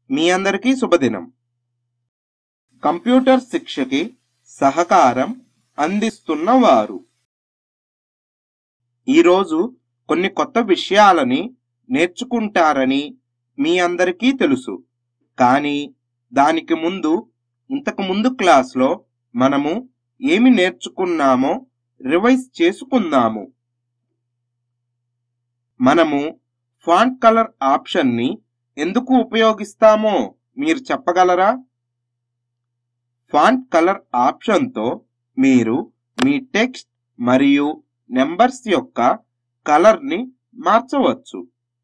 మీ అందరికీ శుభదినం కంప్యూటర్ శిక్షకి సహకారం అందిస్తున్న వారు ఈరోజు కొన్ని కొత్త విషయాలని నేర్చుకుంటారని మీ అందరికీ తెలుసు కానీ దానికి ముందు ఇంతకు ముందు క్లాస్లో మనము ఏమి నేర్చుకున్నామో రివైజ్ చేసుకుందాము మనము ఫాంట్ కలర్ ఆప్షన్ని ఎందుకు ఉపయోగిస్తామో మీరు చెప్పగలరా ఫాంట్ కలర్ ఆప్షన్తో మీరు మీ టెక్స్ట్ మరియు నెంబర్స్ యొక్క కలర్ని మార్చవచ్చు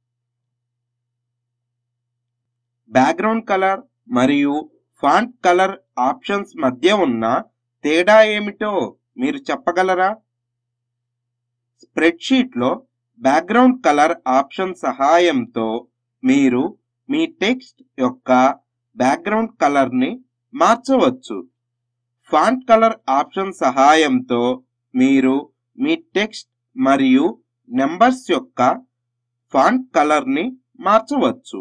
బ్యాక్గ్రౌండ్ కలర్ మరియు ఫాంట్ కలర్ ఆప్షన్స్ మధ్య ఉన్న తేడా ఏమిటో మీరు చెప్పగలరా స్ప్రెడ్షీట్లో బ్యాక్గ్రౌండ్ కలర్ ఆప్షన్ సహాయంతో మీరు మీ టెక్స్ట్ యొక్క బ్యాక్గ్రౌండ్ కలర్ని మార్చవచ్చు ఫాంట్ కలర్ ఆప్షన్ సహాయంతో మీరు మీ టెక్స్ట్ మరియు నెంబర్స్ యొక్క ఫాంట్ కలర్ని మార్చవచ్చు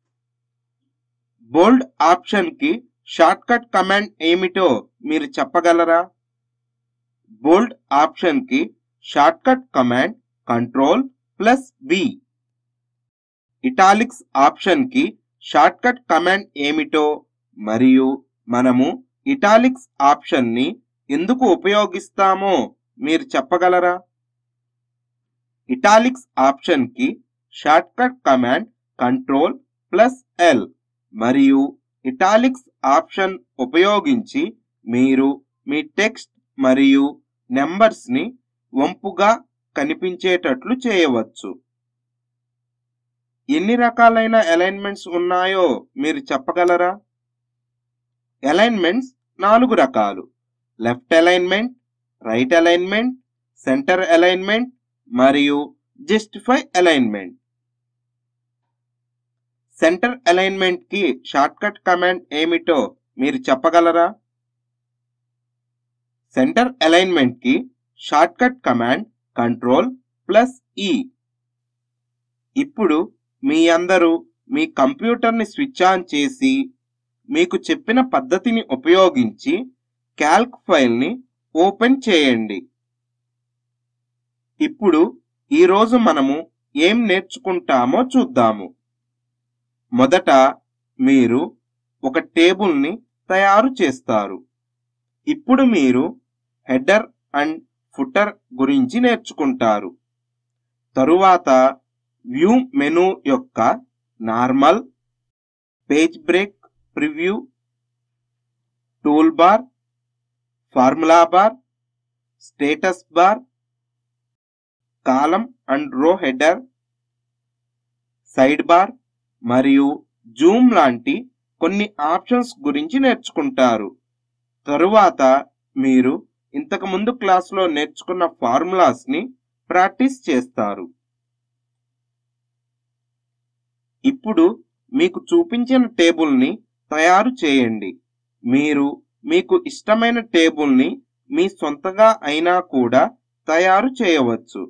బోల్డ్ ఆప్షన్కి షార్ట్కట్ కమాండ్ ఏమిటో మీరు చెప్పగలరా బోల్డ్ ఆప్షన్కి shortcut command control plus B italics ఆప్షన్కి షార్ట్కట్ కమాండ్ ఏమిటో మరియు మనము ఇటాలిక్స్ ఆప్షన్ని ఎందుకు ఉపయోగిస్తామో మీరు చెప్పగలరా ఇటాలిక్స్ ఆప్షన్కి shortcut command control plus L మరియు ఇటాలిక్స్ ఆప్షన్ ఉపయోగించి మీరు మీ టెక్స్ట్ మరియు నెంబర్స్ని వంపుగా కనిపించేటట్లు చేయవచ్చు ఎన్ని రకాలైన అలైన్మెంట్స్ ఉన్నాయో మీరు చెప్పగలరా అలైన్మెంట్స్ నాలుగు రకాలు left alignment right alignment centre alignment మరియు జస్టిఫై అలైన్మెంట్ సెంటర్ అలైన్మెంట్ కి షార్ట్కట్ కమాండ్ ఏమిటో మీరు చెప్పగలరా సెంటర్ అలైన్మెంట్ కి షార్ట్కట్ కమాండ్ కంట్రోల్ ప్లస్ ఈ ఇప్పుడు మీ అందరూ మీ కంప్యూటర్ని స్విచ్ ఆన్ చేసి మీకు చెప్పిన పద్ధతిని ఉపయోగించి క్యాల్క్ ఫైల్ని ఓపెన్ చేయండి ఇప్పుడు ఈరోజు మనము ఏం నేర్చుకుంటామో చూద్దాము మొదట మీరు ఒక టేబుల్ని తయారు చేస్తారు ఇప్పుడు మీరు హెడర్ అండ్ ఫుటర్ గురించి నేర్చుకుంటారు తరువాత వ్యూ మెనూ యొక్క normal page break preview tool bar formula bar status bar column and row header side bar మరియు జూమ్ లాంటి కొన్ని ఆప్షన్స్ గురించి నేర్చుకుంటారు తరువాత మీరు ఇంతకు ముందు క్లాస్లో నేర్చుకున్న ఫార్ములాస్ ని ప్రాక్టీస్ చేస్తారు ఇప్పుడు మీకు చూపించిన టేబుల్ని తయారు చేయండి మీరు మీకు ఇష్టమైన టేబుల్ని మీ సొంతగా అయినా కూడా తయారు చేయవచ్చు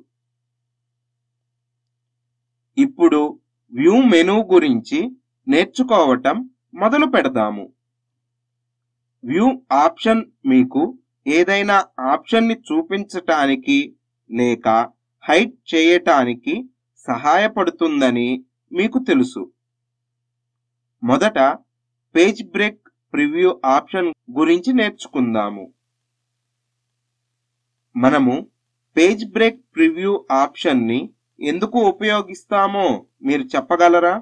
ఇప్పుడు వ్యూ మెనూ గురించి నేర్చుకోవటం మొదలు పెడదాము వ్యూ ఆప్షన్ మీకు ఏదైనా ఆప్షన్ని చూపించటానికి లేక హైడ్ చేయటానికి సహాయపడుతుందని మీకు తెలుసు మొదట పేజ్ బ్రేక్ ప్రివ్యూ ఆప్షన్ గురించి నేర్చుకుందాము మనము పేజ్ బ్రేక్ ప్రివ్యూ ఆప్షన్ని ఎందుకు ఉపయోగిస్తామో మీరు చెప్పగలరా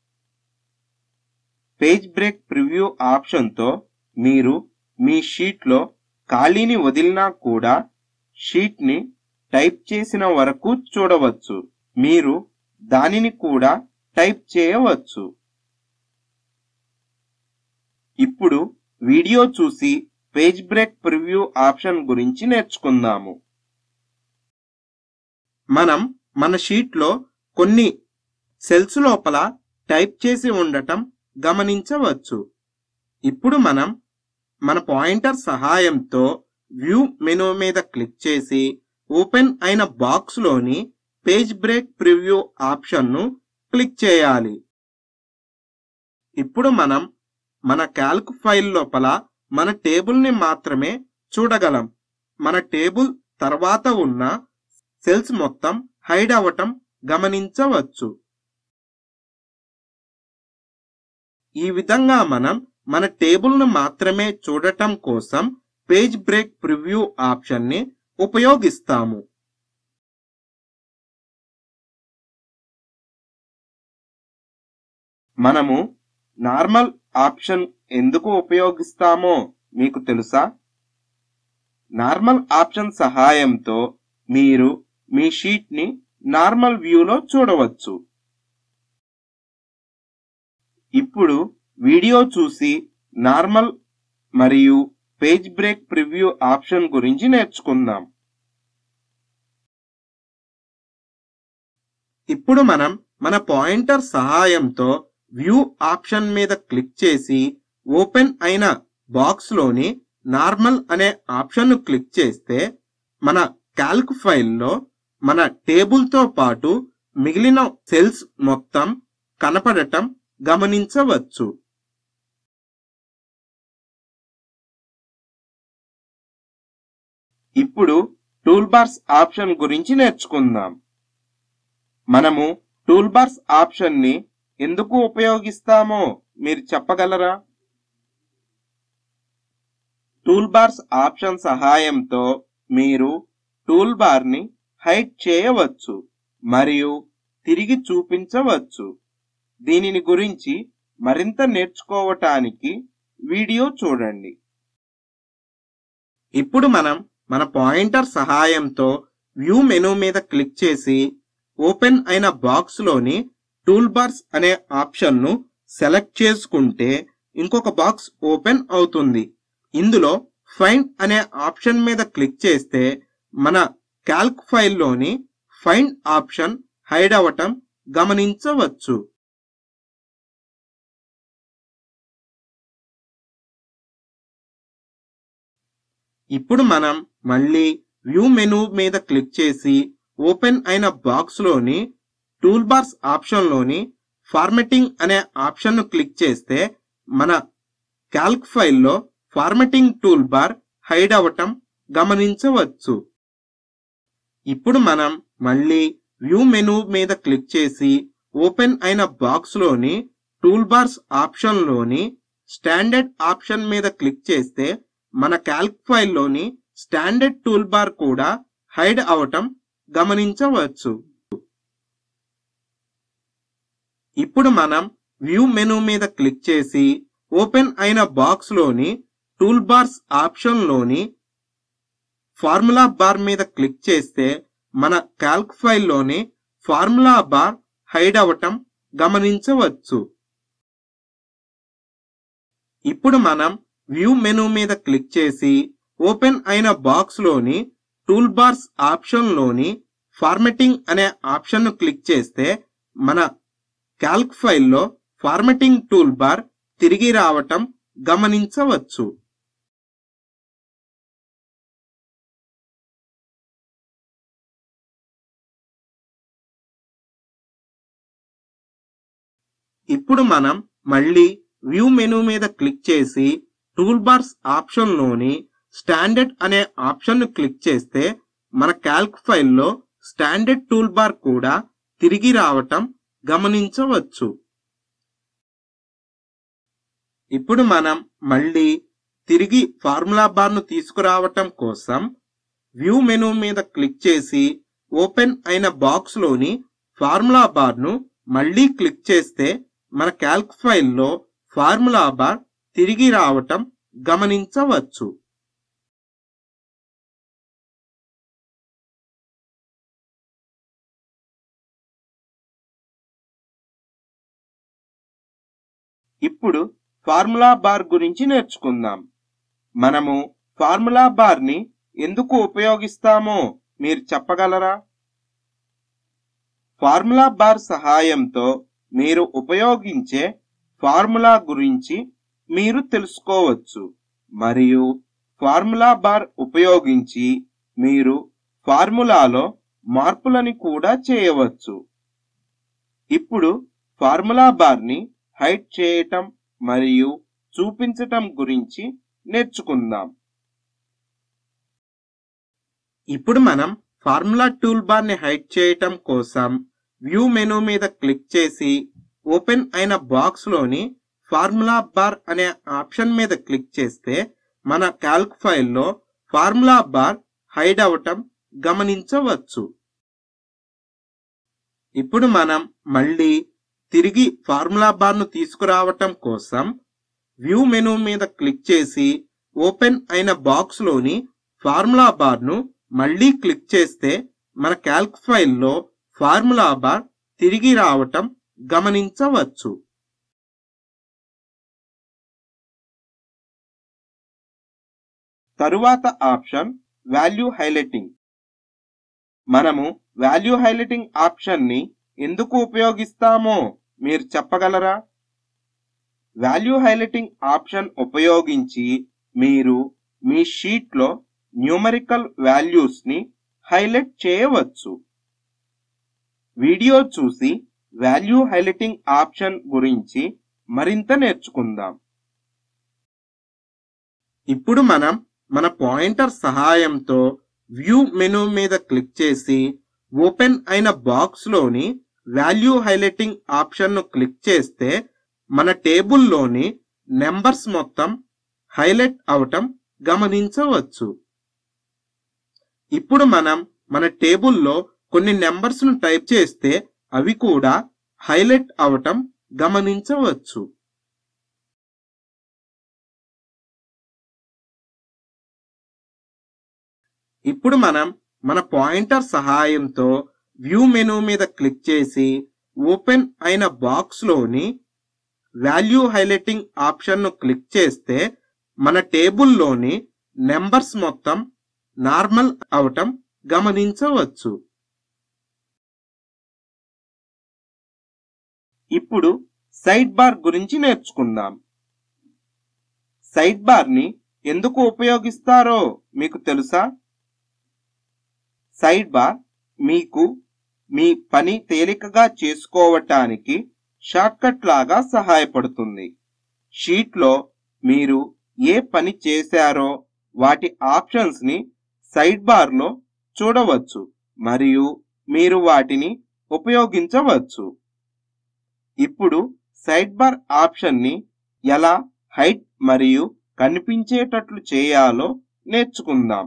పేజ్ బ్రేక్ ప్రివ్యూ ఆప్షన్తో మీరు మీ షీట్లో ఖాళీని వదిలినా కూడా షీట్ని టైప్ చేసిన వరకు చూడవచ్చు మీరు దానిని కూడా టైప్ చేయవచ్చు ఇప్పుడు వీడియో చూసి పేజ్ బ్రేక్ ప్రివ్యూ ఆప్షన్ గురించి నేర్చుకుందాము మనం మన షీట్లో కొన్ని సెల్స్ లోపల టైప్ చేసి ఉండటం గమనించవచ్చు ఇప్పుడు మనం మన పాయింటర్ సహాయంతో వ్యూ మెనూ మీద క్లిక్ చేసి ఓపెన్ అయిన బాక్స్లోని పేజ్ బ్రేక్ ప్రివ్యూ ఆప్షన్ను క్లిక్ చేయాలి ఇప్పుడు మనం మన క్యాల్క్ ఫైల్ లోపల మన టేబుల్ని మాత్రమే చూడగలం మన టేబుల్ తర్వాత ఉన్న సెల్స్ మొత్తం హైడ్ అవ్వటం గమనించవచ్చు ఈ విధంగా మనం మన టేబుల్ను మాత్రమే చూడటం కోసం పేజ్ బ్రేక్ ప్రివ్యూ ఆప్షన్ని ఉపయోగిస్తాము మనము నార్మల్ ఆప్షన్ ఎందుకు ఉపయోగిస్తామో మీకు తెలుసా నార్మల్ ఆప్షన్ సహాయంతో మీరు మీ షీట్ని నార్మల్ వ్యూలో చూడవచ్చు ఇప్పుడు వీడియో చూసి నార్మల్ మరియు పేజ్ బ్రేక్ ప్రివ్యూ ఆప్షన్ గురించి నేర్చుకుందాం ఇప్పుడు మనం మన పాయింటర్ సహాయంతో వ్యూ ఆప్షన్ మీద క్లిక్ చేసి ఓపెన్ అయిన బాక్స్ లోని నార్మల్ అనే ఆప్షన్ ను క్లిక్ చేస్తే మన క్యాల్క్ ఫైల్లో మన టేబుల్ తో పాటు మిగిలిన సెల్స్ మొత్తం కనపడటం గమనించవచ్చు ఇప్పుడు టూల్ బార్స్ ఆప్షన్ గురించి నేర్చుకుందాం మనము టూల్ బార్స్ ఆప్షన్ ని ఎందుకు ఉపయోగిస్తామో మీరు చెప్పగలరా టూల్ బార్స్ ఆప్షన్ సహాయంతో మీరు టూల్ బార్ ని హైడ్ చేయవచ్చు మరియు తిరిగి చూపించవచ్చు దీనిని గురించి మరింత నేర్చుకోవటానికి వీడియో చూడండి ఇప్పుడు మనం మన పాయింటర్ సహాయంతో వ్యూ మెనూ మీద క్లిక్ చేసి ఓపెన్ అయిన బాక్స్ లోని టూల్ బార్స్ అనే ఆప్షన్ ను సెలెక్ట్ చేసుకుంటే ఇంకొక బాక్స్ ఓపెన్ అవుతుంది ఇందులో ఫైండ్ అనే ఆప్షన్ మీద క్లిక్ చేస్తే మన క్యాల్క్ ఫైల్లోని ఫైండ్ ఆప్షన్ హైడ్ అవ్వటం గమనించవచ్చు ఇప్పుడు మనం మళ్ళీ వ్యూ మెనూ మీద క్లిక్ చేసి ఓపెన్ అయిన బాక్స్ లోని టూల్ బార్స్ ఆప్షన్ లోని ఫార్మెటింగ్ అనే ఆప్షన్ ను క్లిక్ చేస్తే మన క్యాల్క్ ఫైల్లో ఫార్మెటింగ్ టూల్ బార్ హైడ్ అవ్వటం గమనించవచ్చు ఇప్పుడు మనం మళ్ళీ వ్యూ మెనూ మీద క్లిక్ చేసి ఓపెన్ అయిన బాక్స్ లోని టూల్ బార్స్ ఆప్షన్ లోని స్టాండర్డ్ ఆప్షన్ మీద క్లిక్ చేస్తే మన క్యాల్క్ ఫైల్లోని స్టాండర్డ్ టూల్ బార్ కూడా హైడ్ అవటం గమనించవచ్చు ఇప్పుడు మనం వ్యూ మెనూ మీద క్లిక్ చేసి ఓపెన్ అయిన బాక్స్ లోని టూల్ బార్స్ ఆప్షన్ లోని ఫార్ములా బార్ మీద క్లిక్ చేస్తే మన క్యాల్క్ ఫైల్లోని ఫార్ములా బార్ హైడ్ అవటం గమనించవచ్చు ఇప్పుడు మనం వ్యూ మెనూ మీద క్లిక్ చేసి ఓపెన్ అయిన బాక్స్ లోని టూల్ బార్స్ ఆప్షన్ లోని ఫార్మెటింగ్ అనే ఆప్షన్ ను క్లిక్ చేస్తే మన క్యాల్క్ ఫైల్లో ఫార్మెటింగ్ టూల్ బార్ తిరిగి రావటం గమనించవచ్చు ఇప్పుడు మనం మళ్ళీ వ్యూ మెనూ మీద క్లిక్ చేసి టూల్ బార్స్ ఆప్షన్ లోని స్టాండర్డ్ అనే ఆప్షన్ ను క్లిక్ చేస్తే మన క్యాల్క్ ఫైల్లో స్టాండర్డ్ టూల్ బార్ కూడా తిరిగి రావటం గమనించవచ్చు ఇప్పుడు మనం మళ్ళీ తిరిగి ఫార్ములా బార్ ను తీసుకురావటం కోసం వ్యూ మెనూ మీద క్లిక్ చేసి ఓపెన్ అయిన బాక్స్ లోని ఫార్ములా బార్ ను మళ్ళీ క్లిక్ చేస్తే మన క్యాల్క్ ఫైల్లో ఫార్ములా బార్ తిరిగి రావటం గమనించవచ్చు ఇప్పుడు ఫార్ములా బార్ గురించి నేర్చుకుందాం మనము ఫార్ములా బార్ ని ఎందుకు ఉపయోగిస్తామో మీరు చెప్పగలరా ఫార్ములా బార్ సహాయంతో మీరు ఉపయోగించే ఫార్ములా గురించి మీరు తెలుసుకోవచ్చు మరియు ఫార్ములా బార్ ఉపయోగించి మీరు ఫార్ములాలో మార్పులని కూడా చేయవచ్చు ఇప్పుడు ఫార్ములా బార్ ని హైడ్ చేయటం మరియు చూపించటం గురించి నేర్చుకుందాం ఇప్పుడు మనం ఫార్ములా టూల్ బార్ ని హైడ్ చేయటం కోసం వ్యూ మెనూ మీద క్లిక్ చేసి ఓపెన్ అయిన బాక్స్ లోని ఫార్ములా బార్ అనే ఆప్షన్ మీద క్లిక్ చేస్తే మన క్యాల్క్ ఫైల్లో ఫార్ములా బార్ హైడ్ అవటం గమనించవచ్చు ఇప్పుడు మనం మళ్ళీ తిరిగి ఫార్ములా బార్ ను తీసుకురావటం కోసం వ్యూ మెనూ మీద క్లిక్ చేసి ఓపెన్ అయిన బాక్స్ లోని ఫార్ములా బార్ ను మళ్ళీ క్లిక్ చేస్తే మన క్యాల్క్ ఫైల్లో ఫార్ములా బార్ తిరిగి రావటం గమనించవచ్చు తరువాత ఆప్షన్ వాల్యూ హైలైటింగ్ మనము వాల్యూ హైలైటింగ్ ఆప్షన్ ని ఎందుకు ఉపయోగిస్తామో మీరు చెప్పగలరా వాల్యూ హైలైటింగ్ ఆప్షన్ ఉపయోగించి మీరు మీ షీట్లో న్యూమరికల్ వాల్యూస్ ని హైలైట్ చేయవచ్చు వీడియో చూసి వాల్యూ హైలైటింగ్ ఆప్షన్ గురించి మరింత నేర్చుకుందాం ఇప్పుడు మనం మన పాయింటర్ సహాయంతో వ్యూ మెనూ మీద క్లిక్ చేసి ఓపెన్ అయిన బాక్స్ లోని వాల్యూ హైలైటింగ్ ఆప్షన్ ను క్లిక్ చేస్తే మన టేబుల్లోని నెంబర్స్ మొత్తం హైలైట్ అవటం గమనించవచ్చు ఇప్పుడు మనం మన టేబుల్లో కొన్ని నెంబర్స్ ను టైప్ చేస్తే అవి కూడా హైలైట్ అవటం గమనించవచ్చు ఇప్పుడు మనం మన పాయింటర్ సహాయంతో వ్యూ మెనూ మీద క్లిక్ చేసి ఓపెన్ అయిన బాక్స్ లోని వాల్యూ హైలైటింగ్ ఆప్షన్ ను క్లిక్ చేస్తే మన టేబుల్లోని నెంబర్స్ మొత్తం నార్మల్ అవటం గమనించవచ్చు ఇప్పుడు సైడ్ బార్ గురించి నేర్చుకుందాం సైడ్ బార్ ని ఎందుకు ఉపయోగిస్తారో మీకు తెలుసా సైడ్ బార్ మీకు మీ పని తేలికగా చేసుకోవటానికి షార్ట్కట్ లాగా సహాయపడుతుంది షీట్లో మీరు ఏ పని చేశారో వాటి ఆప్షన్స్ ని సైడ్ బార్ లో చూడవచ్చు మరియు మీరు వాటిని ఉపయోగించవచ్చు ఇప్పుడు సైడ్ బార్ ఆప్షన్ ని ఎలా హైట్ మరియు కనిపించేటట్లు చేయాలో నేర్చుకుందాం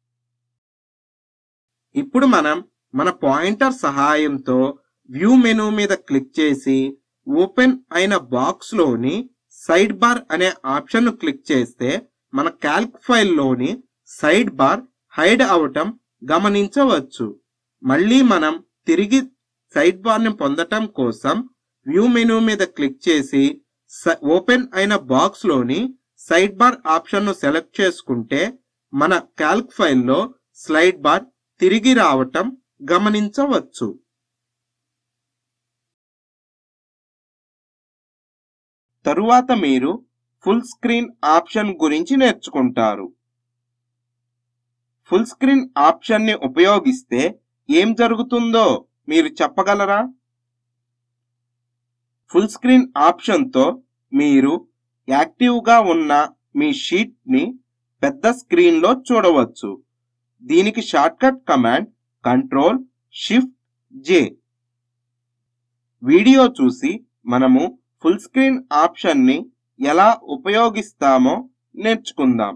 ఇప్పుడు మనం మన పాయింటర్ సహాయంతో వ్యూ మెనూ మీద క్లిక్ చేసి ఓపెన్ అయిన బాక్స్ లోని సైడ్ బార్ అనే ఆప్షన్ ను క్లిక్ చేస్తే మన క్యాల్క్ ఫైల్లోని సైడ్ బార్ హైడ్ అవటం గమనించవచ్చు మళ్ళీ మనం తిరిగి సైడ్ బార్ ని పొందటం కోసం వ్యూ మెనూ మీద క్లిక్ చేసి స- ఓపెన్ అయిన బాక్స్ లోని సైడ్ బార్ ఆప్షన్ ను సెలెక్ట్ చేసుకుంటే మన క్యాల్క్ ఫైల్లో స్లైడ్ బార్ తిరిగి రావటం గమనించవచ్చు తరువాత మీరు ఫుల్ స్క్రీన్ ఆప్షన్ గురించి నేర్చుకుంటారు ఫుల్ స్క్రీన్ ఆప్షన్ ని ఉపయోగిస్తే ఏం జరుగుతుందో మీరు చెప్పగలరా ఫుల్ స్క్రీన్ ఆప్షన్తో మీరు యాక్టివ్గా ఉన్న మీ షీట్ ని పెద్ద స్క్రీన్లో చూడవచ్చు దీనికి shortcut command control shift J video చూసి మనము ఫుల్ స్క్రీన్ ఆప్షన్ ని ఎలా ఉపయోగిస్తామో నేర్చుకుందాం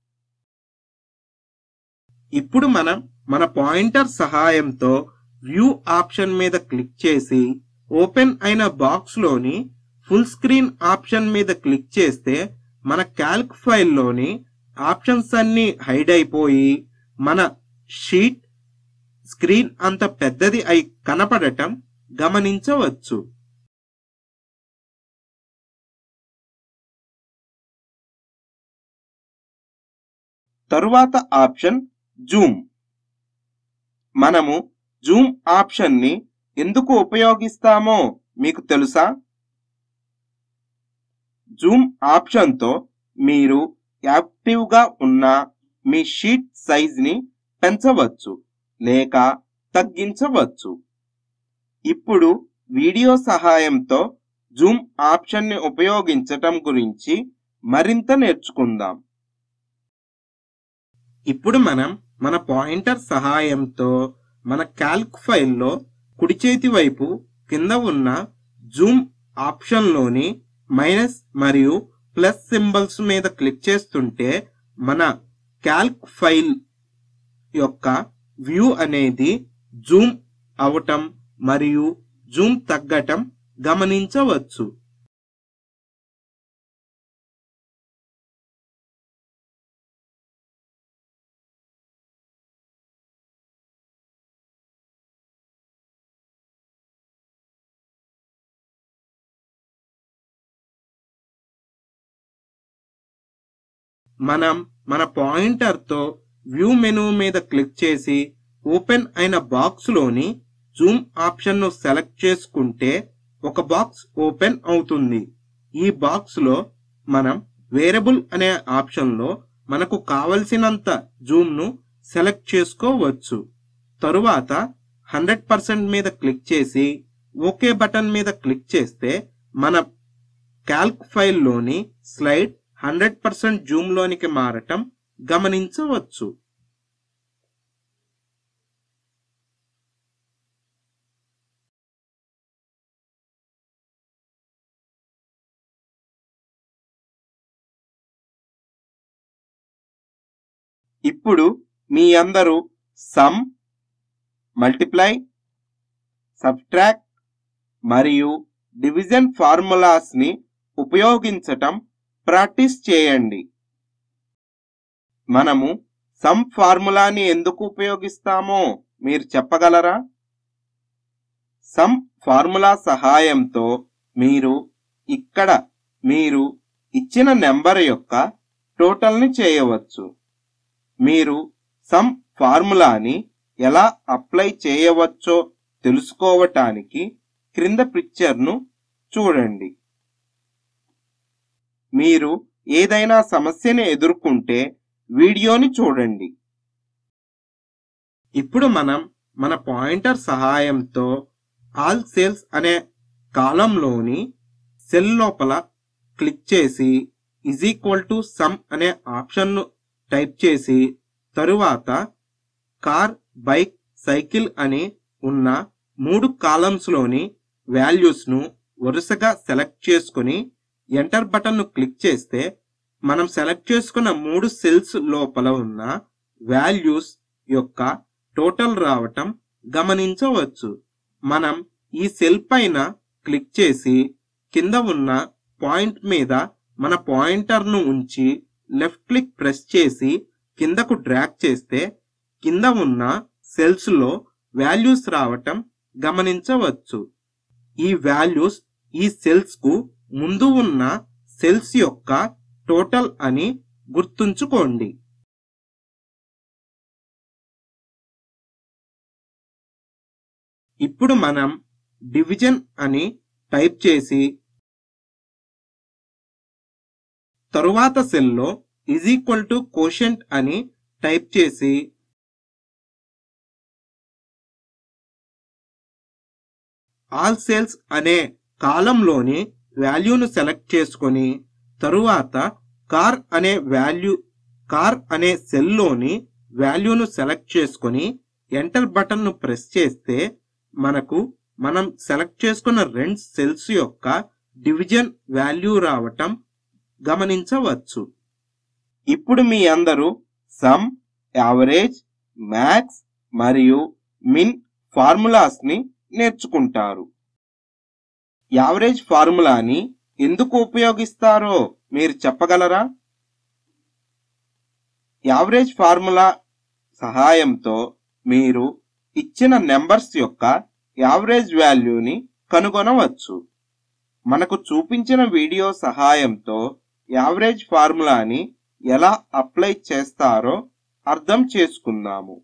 ఇప్పుడు మనం మన పాయింటర్ సహాయంతో వ్యూ ఆప్షన్ మీద క్లిక్ చేసి ఓపెన్ అయిన బాక్స్ లోని ఫుల్ స్క్రీన్ ఆప్షన్ మీద క్లిక్ చేస్తే మన క్యాల్క్ ఫైల్లోని ఆప్షన్స్ అన్ని హైడ్ అయిపోయి మన షీట్ స్క్రీన్ అంత పెద్దది అయి కనపడటం గమనించవచ్చు తరువాత ఆప్షన్ జూమ్ మనము జూమ్ ఆప్షన్ ని ఎందుకు ఉపయోగిస్తామో మీకు తెలుసా జూమ్ ఆప్షన్తో మీరు యాక్టివ్గా ఉన్న మీ షీట్ సైజ్ ని పెంచవచ్చు లేక తగ్గించవచ్చు ఇప్పుడు వీడియో సహాయంతో జూమ్ ఆప్షన్ని ఉపయోగించటం గురించి మరింత నేర్చుకుందాం ఇప్పుడు మనం మన పాయింటర్ సహాయంతో మన క్యాల్క్ ఫైల్లో కుడి చేతి వైపు కింద ఉన్న జూమ్ ఆప్షన్లోని మైనస్ మరియు ప్లస్ సింబల్స్ మీద క్లిక్ చేస్తుంటే మన క్యాల్క్ ఫైల్ యొక్క వ్యూ అనేది జూమ్ అవటం మరియు జూమ్ తగ్గటం గమనించవచ్చు మనం మన పాయింటర్తో వ్యూ మెనూ మీద క్లిక్ చేసి ఓపెన్ అయిన బాక్స్లోని జూమ్ ఆప్షన్ను సెలెక్ట్ చేసుకుంటే ఒక బాక్స్ ఓపెన్ అవుతుంది ఈ బాక్స్లో మనం వేరియబుల్ అనే ఆప్షన్లో మనకు కావలసినంత జూమ్ను సెలెక్ట్ చేసుకోవచ్చు తరువాత హండ్రెడ్ పర్సెంట్ మీద క్లిక్ చేసి ఓకే బటన్ మీద క్లిక్ చేస్తే మన క్యాల్క్ ఫైల్లోని స్లైడ్ హండ్రెడ్ పర్సెంట్ జూమ్లోనికి మారటం గమనించవచ్చు ఇప్పుడు మీ అందరూ సమ్ మల్టిప్లై సబ్ట్రాక్ట్ మరియు డివిజన్ ఫార్ములాస్ ని ఉపయోగించటం ప్రాక్టీస్ చేయండి మనము సమ్ ఫార్ములాని ఎందుకు ఉపయోగిస్తామో మీరు చెప్పగలరా సమ్ ఫార్ములా సహాయంతో మీరు ఇక్కడ మీరు ఇచ్చిన నెంబర్ యొక్క టోటల్ని చేయవచ్చు మీరు సమ్ ఫార్ములాని ఎలా అప్లై చేయవచ్చో తెలుసుకోవటానికి క్రింద పిక్చర్ను చూడండి మీరు ఏదైనా సమస్యని ఎదుర్కొంటే వీడియోని చూడండి ఇప్పుడు మనం మన పాయింటర్ సహాయంతో ఆల్ సేల్స్ అనే కాలంలోని సెల్ లోపల క్లిక్ చేసి ఇజ్ ఈక్వల్ టు సమ్ అనే ఆప్షన్ను టైప్ చేసి తరువాత కార్ బైక్ సైకిల్ అని ఉన్న మూడు కాలమ్స్లోని వాల్యూస్ను వరుసగా సెలెక్ట్ చేసుకుని ఎంటర్ బటన్ను క్లిక్ చేస్తే మనం సెలెక్ట్ చేసుకున్న మూడు సెల్స్ లోపల ఉన్న వాల్యూస్ యొక్క టోటల్ రావటం గమనించవచ్చు మనం ఈ సెల్ పైన క్లిక్ చేసి కింద ఉన్న పాయింట్ మీద మన పాయింటర్ను ఉంచి లెఫ్ట్ క్లిక్ ప్రెస్ చేసి కిందకు డ్రాగ్ చేస్తే కింద ఉన్న సెల్స్ లో వాల్యూస్ రావటం గమనించవచ్చు ఈ వాల్యూస్ ఈ సెల్స్ కు ముందు ఉన్న సెల్స్ యొక్క టోటల్ అని గుర్తుంచుకోండి ఇప్పుడు మనం డివిజన్ అని టైప్ చేసి తరువాత సెల్లో ఈజ్ ఈక్వల్ టు కోషంట్ అని టైప్ చేసి ఆల్ సేల్స్ అనే కాలంలోని వాల్యూను సెలెక్ట్ చేసుకొని తరువాత కార్ అనే వాల్యూ కార్ అనే సెల్లోని వాల్యూను సెలెక్ట్ చేసుకొని ఎంటర్ బటన్ను ప్రెస్ చేస్తే మనకు మనం సెలెక్ట్ చేసుకున్న రెండు సెల్స్ యొక్క డివిజన్ వాల్యూ రావటం గమనించవచ్చు ఇప్పుడు మీ అందరూ సమ్ యావరేజ్ మ్యాక్స్ మరియు మిన్ ఫార్ములాస్ ని నేర్చుకుంటారు యావరేజ్ ఫార్ములాని ఎందుకు ఉపయోగిస్తారో మీరు చెప్పగలరా యావరేజ్ ఫార్ములా సహాయంతో మీరు ఇచ్చిన నెంబర్స్ యొక్క యావరేజ్ వాల్యూని కనుగొనవచ్చు మనకు చూపించిన వీడియో సహాయంతో యావరేజ్ ఫార్ములాని ఎలా అప్లై చేస్తారో అర్థం చేసుకుందాము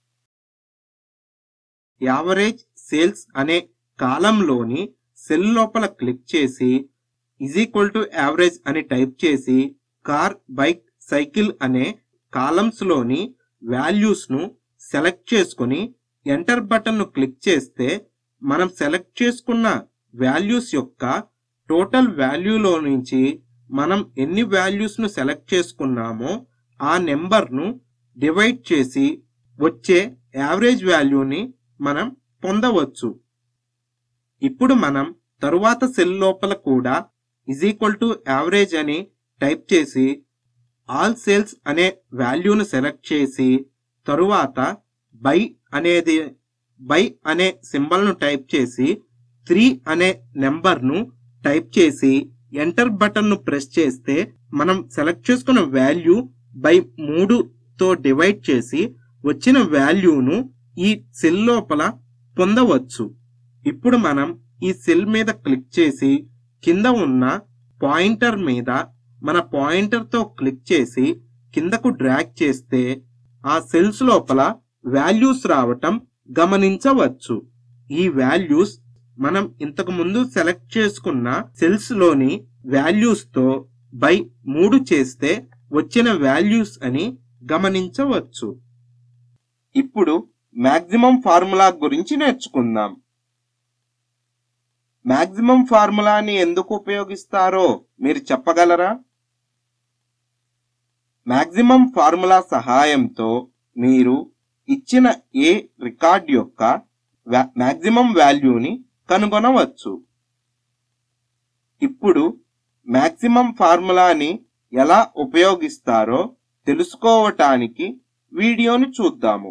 యావరేజ్ సేల్స్ అనే కాలంలోని సెల్ లోపల క్లిక్ చేసి ఈజ్ ఈక్వల్ టు యావరేజ్ అని టైప్ చేసి కార్ బైక్ సైకిల్ అనే కాలమ్స్ లోని వాల్యూస్ ను సెలెక్ట్ చేసుకుని ఎంటర్ బటన్ ను క్లిక్ చేస్తే మనం సెలెక్ట్ చేసుకున్న వాల్యూస్ యొక్క టోటల్ వాల్యూలో నుంచి మనం ఎన్ని వాల్యూస్ను సెలెక్ట్ చేసుకున్నామో ఆ నెంబర్ను డివైడ్ చేసి వచ్చే యావరేజ్ వాల్యూని మనం పొందవచ్చు ఇప్పుడు మనం తరువాత సెల్ లోపల కూడా ఇజ్ ఈక్వల్ టు యావరేజ్ అని టైప్ చేసి ఆల్ సేల్స్ అనే వాల్యూను సెలెక్ట్ చేసి తరువాత బై అనేది బై అనే సింబల్ను టైప్ చేసి త్రీ అనే నెంబర్ను టైప్ చేసి ఎంటర్ బటన్ను ప్రెస్ చేస్తే మనం సెలెక్ట్ చేసుకున్న వాల్యూ బై మూడుతో డివైడ్ చేసి వచ్చిన వాల్యూను ఈ సెల్ లోపల పొందవచ్చు ఇప్పుడు మనం ఈ సెల్ మీద క్లిక్ చేసి కింద ఉన్న పాయింటర్ మీద మన పాయింటర్తో క్లిక్ చేసి కిందకు డ్రాగ్ చేస్తే ఆ సెల్స్ లోపల వాల్యూస్ రావటం గమనించవచ్చు ఈ వాల్యూస్ మనం ఇంతకు ముందు సెలెక్ట్ చేసుకున్న సెల్స్ లోని వాల్యూస్ తో బై మూడు చేస్తే వచ్చిన వాల్యూస్ అని గమనించవచ్చు ఇప్పుడు మాక్సిమం ఫార్ములా గురించి నేర్చుకుందాం మాక్సిమం ఫార్ములాని ఎందుకు ఉపయోగిస్తారో మీరు చెప్పగలరా మాక్సిమం ఫార్ములా సహాయంతో మీరు ఇచ్చిన ఏ రికార్డ్ యొక్క మాక్సిమం వాల్యూని కనుగొనవచ్చు ఇప్పుడు మాక్సిమం ఫార్ములాని ఎలా ఉపయోగిస్తారో తెలుసుకోవటానికి వీడియోని చూద్దాము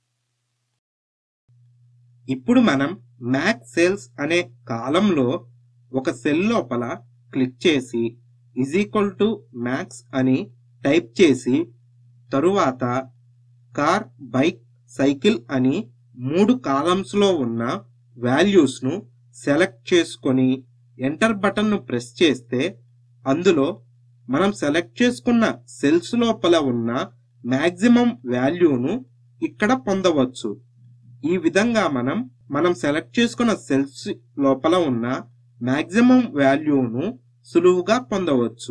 ఇప్పుడు మనం మ్యాక్స్ సెల్స్ అనే కాలంలో ఒక సెల్ లోపల క్లిక్ చేసి ఇజ్ ఈక్వల్ టు మ్యాక్స్ అని టైప్ చేసి తరువాత కార్ బైక్ సైకిల్ అని మూడు కాలమ్స్ లో ఉన్న వాల్యూస్ ను సెలెక్ట్ చేసుకొని ఎంటర్ బటన్ ను ప్రెస్ చేస్తే అందులో మనం సెలెక్ట్ చేసుకున్న సెల్స్ లోపల ఉన్న మాక్సిమం వాల్యూను ఇక్కడ పొందవచ్చు ఈ విధంగా మనం మనం సెలెక్ట్ చేసుకున్న సెల్స్ లోపల ఉన్న మాక్సిమం వాల్యూను సులువుగా పొందవచ్చు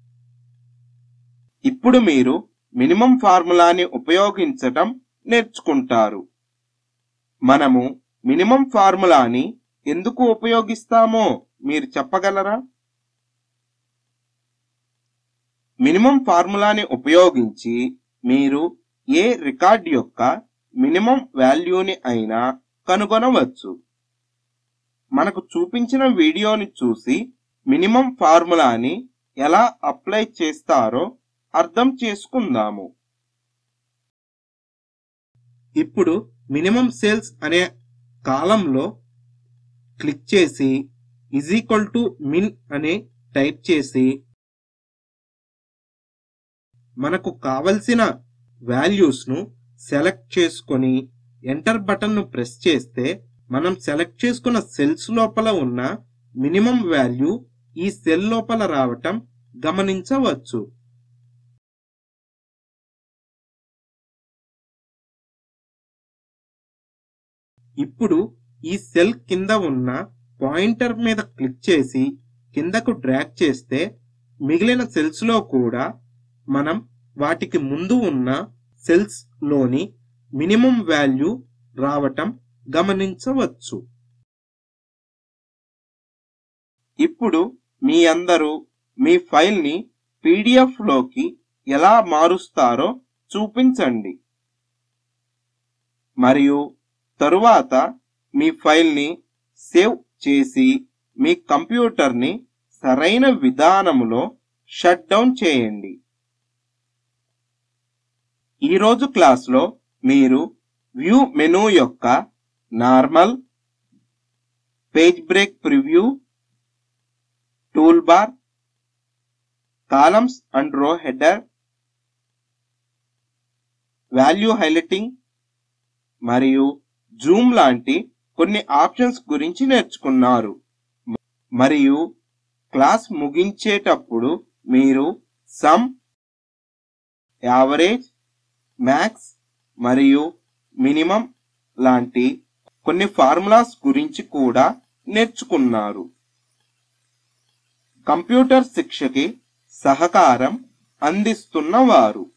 ఇప్పుడు మీరు మినిమం ఫార్ములాని ఉపయోగించటం నేర్చుకుంటారు మనము మినిమం ఫార్ములాని ఎందుకు ఉపయోగిస్తామో మీరు చెప్పగలరా మినిమం ఫార్ములాని ఉపయోగించి మీరు ఏ రికార్డ్ యొక్క మినిమం వాల్యూని అయినా కనుగొనవచ్చు మనకు చూపించిన వీడియోని చూసి మినిమం ఫార్ములాని ఎలా అప్లై చేస్తారో అర్థం చేసుకుందాము ఇప్పుడు మినిమం సేల్స్ అనే కాలంలో క్లిక్ చేసి ఇజ్ ఈక్వల్ టు మిన్ అని టైప్ చేసి మనకు కావలసిన వాల్యూస్ ను సెలెక్ట్ చేసుకొని ఎంటర్ బటన్ ను ప్రెస్ చేస్తే మనం సెలెక్ట్ చేసుకున్న సెల్స్ లోపల ఉన్న మినిమం వాల్యూ ఈ సెల్ లోపల రావటం గమనించవచ్చు ఇప్పుడు ఈ సెల్ కింద ఉన్న పాయింటర్ మీద క్లిక్ చేసి కిందకు డ్రాగ్ చేస్తే మిగిలిన సెల్స్ లో కూడా మనం వాటికి ముందు ఉన్న సెల్స్ లోని మినిమం వాల్యూ రావటం గమనించవచ్చు ఇప్పుడు మీ అందరూ మీ ఫైల్ని పీడిఎఫ్ లోకి ఎలా మారుస్తారో చూపించండి మరియు తరువాత మీ ఫైల్ని సేవ్ చేసి మీ కంప్యూటర్ని సరైన విధానములో షట్ డౌన్ చేయండి ఈరోజు క్లాస్లో మీరు వ్యూ మెనూ యొక్క normal page break preview tool bar columns and row header value highlighting మరియు జూమ్ లాంటి కొన్ని ఆప్షన్స్ గురించి నేర్చుకున్నారు మరియు క్లాస్ ముగించేటప్పుడు మీరు సమ్ యావరేజ్ మ్యాక్స్ మరియు మినిమం లాంటి కొన్ని ఫార్ములాస్ గురించి కూడా నేర్చుకున్నారు కంప్యూటర్ శిక్షకి సహకారం అందిస్తున్నవారు